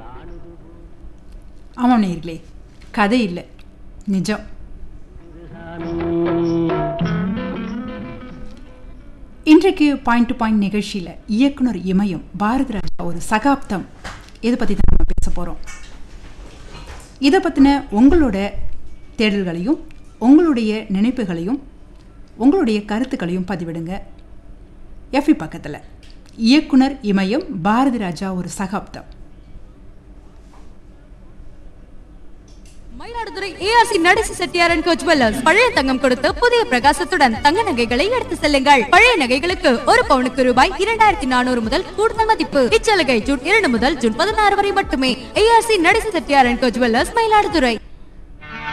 ஆமாம் நேர்களே கதை இல்லை நிஜம் இன்றைக்கு பாயிண்ட் டு பாயிண்ட் நிகழ்ச்சியில் இயக்குனர் இமயம் பாரதி ராஜா ஒரு சகாப்தம் இதை பற்றி தான் நம்ம பேச போகிறோம் இதை பற்றின உங்களோட தேடல்களையும் உங்களுடைய நினைப்புகளையும் உங்களுடைய கருத்துக்களையும் பதிவிடுங்க எஃபி பக்கத்தில் இயக்குனர் இமயம் பாரதி ராஜா ஒரு சகாப்தம் Mayiladuthurai ARC Natesa Chettiar and Co jewellers பழைய தங்கம் கொடுத்து புதிய பிரகாசத்துடன் தங்க நகைகளை எடுத்து செல்லுங்கள் பழைய நகைகளுக்கு ஒரு பவுனுக்கு ரூபாய் இரண்டாயிரத்தி நானூறு முதல் கூடுதல் மதிப்பு இச்சலுகை ஜூன் இரண்டு முதல் ஜூன் பதினாறு வரை மட்டுமே ARC Natesa Chettiar and Co jewellers Mayiladuthurai